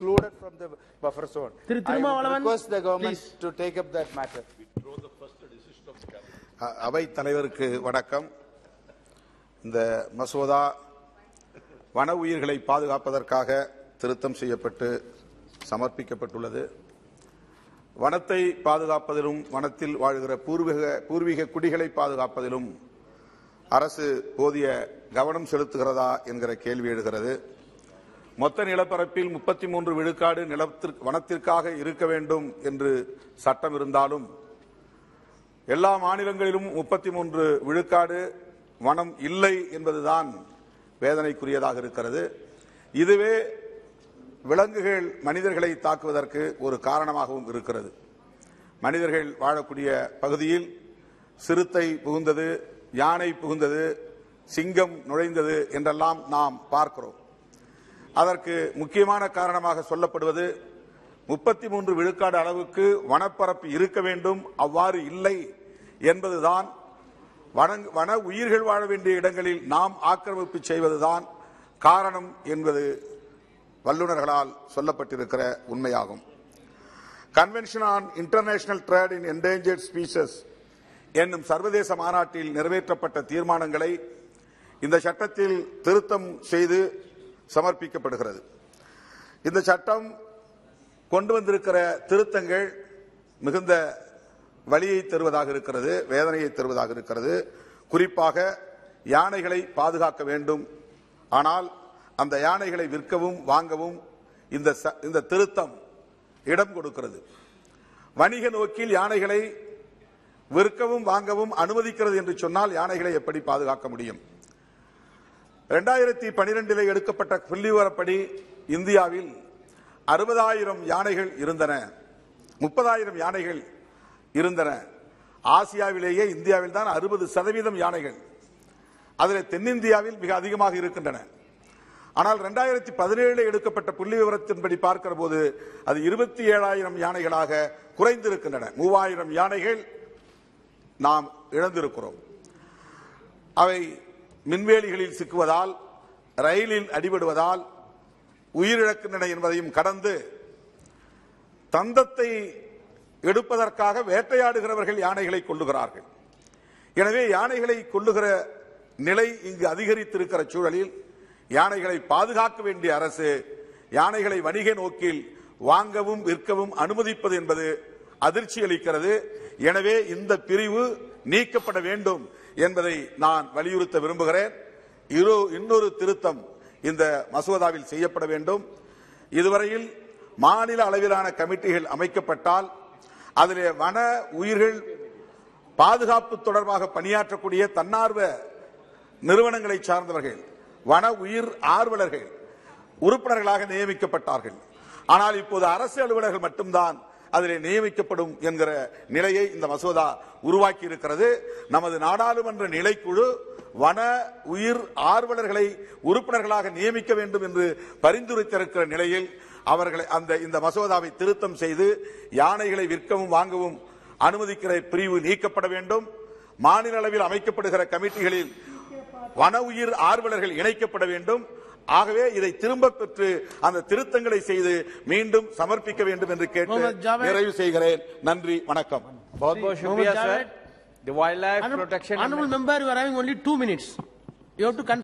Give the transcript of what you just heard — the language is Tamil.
excluded from the buffer zone. Thiru I would Thirumavalavan, request the government please. to take up that matter. அ- அவைத் தலைவருக்கு வணக்கம் இந்த மசோதா வன உயிர்களை பாதுகாப்பதற்காக திருத்தம் செய்யப்பட்டு சமர்ப்பிக்கப்பட்டுள்ளது வனத்தை பாதுகாப்பதிலும் வனத்தில் வாழ்கிற பூர்வீக பூர்வீக குடிகளை பாதுகாப்பதிலும் அரசு போதிய கவனம் செலுத்துகிறதா என்கிற கேள்வி எழுகிறது மொத்த நிலப்பரப்பில் முப்பத்தி மூன்று விழுக்காடு நிலத்திற்கு வனத்திற்காக இருக்க வேண்டும் என்று சட்டம் இருந்தாலும் எல்லா மாநிலங்களிலும் முப்பத்தி மூன்று விழுக்காடு வனம் இல்லை என்பதுதான் வேதனைக்குரியதாக இருக்கிறது இதுவே விலங்குகள் மனிதர்களை தாக்குவதற்கு ஒரு காரணமாகவும் இருக்கிறது மனிதர்கள் வாழக்கூடிய பகுதியில் சிறுத்தை புகுந்தது யானை புகுந்தது சிங்கம் நுழைந்தது என்றெல்லாம் நாம் பார்க்கிறோம் அதற்கு முக்கியமான காரணமாக சொல்லப்படுவது முப்பத்தி மூன்று விழுக்காடு அளவுக்கு வனப்பரப்பு இருக்க வேண்டும் அவ்வாறு இல்லை என்பதுதான் வனங்- வன உயிர்கள் வாழ வேண்டிய இடங்களில் நாம் ஆக்கிரமிப்பு செய்வதுதான் காரணம் என்பது வல்லுநர்களால் சொல்லப்பட்டிருக்கிற உண்மையாகும் Convention on International Trade in Endangered Species என்னும் சர்வதேச மாநாட்டில் நிறைவேற்றப்பட்ட தீர்மானங்களை இந்த சட்டத்தில் திருத்தம் செய்து சமர்ப்பிக்கப்படுகிறது இந்த சட்டம் கொண்டு வந்திருக்கிற திருத்தங்கள் மிகுந்த வலியை தருவதாக இருக்கிறது வேதனையை தருவதாக இருக்கிறது குறிப்பாக யானைகளை பாதுகாக்க வேண்டும் ஆனால் அந்த யானைகளை விற்கவும் வாங்கவும் இந்த ச- இந்த திருத்தம் இடம் கொடுக்கிறது வணிக நோக்கில் யானைகளை விற்கவும் வாங்கவும் அனுமதிக்கிறது என்று சொன்னால் யானைகளை எப்படி பாதுகாக்க முடியும் இரண்டாயிரத்தி பனிரெண்டில் எடுக்கப்பட்ட புள்ளிவிவரப்படி இந்தியாவில் அறுபதாயிரம் யானைகள் இருந்தன முப்பதாயிரம் யானைகள் இருந்தன ஆசியாவிலேயே இந்தியாவில் தான் அறுபது சதவீதம் யானைகள் அதில் தென்னிந்தியாவில் மிக அதிகமாக இருக்கின்றன ஆனால் இரண்டாயிரத்தி பதினேழில் எடுக்கப்பட்ட புள்ளி விவரத்தின்படி பார்க்கிற போது அது இருபத்தி ஏழாயிரம் யானைகளாக குறைந்திருக்கின்றன மூவாயிரம் யானைகள் நாம் இழந்திருக்கிறோம் அவை மின்வேலிகளில் சிக்குவதால் ரயிலில் அடிபடுவதால் உயிரிழக்கின்றன என்பதையும் கடந்து தந்தத்தை எடுப்பதற்காக வேட்டையாடுகிறவர்கள் யானைகளை கொள்ளுகிறார்கள் எனவே யானைகளை கொள்ளுகிற நிலை இங்கு அதிகரித்திருக்கிற சூழலில் யானைகளை பாதுகாக்க வேண்டிய அரசு யானைகளை வணிக நோக்கில் வாங்கவும் விற்கவும் அனுமதிப்பது என்பது அதிர்ச்சி அளிக்கிறது எனவே இந்த பிரிவு நீக்கப்பட வேண்டும் என்பதை நான் வலியுறுத்த விரும்புகிறேன் இரு இன்னொரு திருத்தம் இந்த மசோதாவில் செய்யப்பட வேண்டும் இதுவரையில் மாநில அளவிலான கமிட்டிகள் அமைக்கப்பட்டால் அதிலே வன உயிர்கள் பாதுகாப்பு தொடர்பாக பணியாற்றக்கூடிய தன்னார்வ நிறுவனங்களை சார்ந்தவர்கள் வன உயிர் ஆர்வலர்கள் உறுப்பினர்களாக நியமிக்கப்பட்டார்கள் ஆனால் இப்போது அரசு அலுவலர்கள் மட்டும்தான் அதிலே நியமிக்கப்படும் என்கிற நிலையை இந்த மசோதா உருவாக்கி இருக்கிறது நமது நாடாளுமன்ற நிலைக்குழு வன உயிர் ஆர்வலர்களை உறுப்பினர்களாக நியமிக்க வேண்டும் என்று பரிந்துரைத்திருக்கிற நிலையில் அவர்களை அந்த இந்த மசோதாவை திருத்தம் செய்து யானைகளை விற்கவும் வாங்கவும் அனுமதிக்கிற பிரிவு நீக்கப்பட வேண்டும் மாநில அளவில் அமைக்கப்படுகிற கமிட்டிகளில் வன உயிர் ஆர்வலர்கள் இணைக்கப்பட வேண்டும் ஆகவே இதை திரும்ப பெற்று அந்த திருத்தங்களை செய்து மீண்டும் சமர்ப்பிக்க வேண்டும் என்று கேட்டு முகமது ஜாவேத். நிறைவு செய்கிறேன் நன்றி வணக்கம் बहुत बहुत Mohammed शुक्रिया sir Javed. The wild life Honorable protection Honorable member, you are having only two minutes. You have to. con-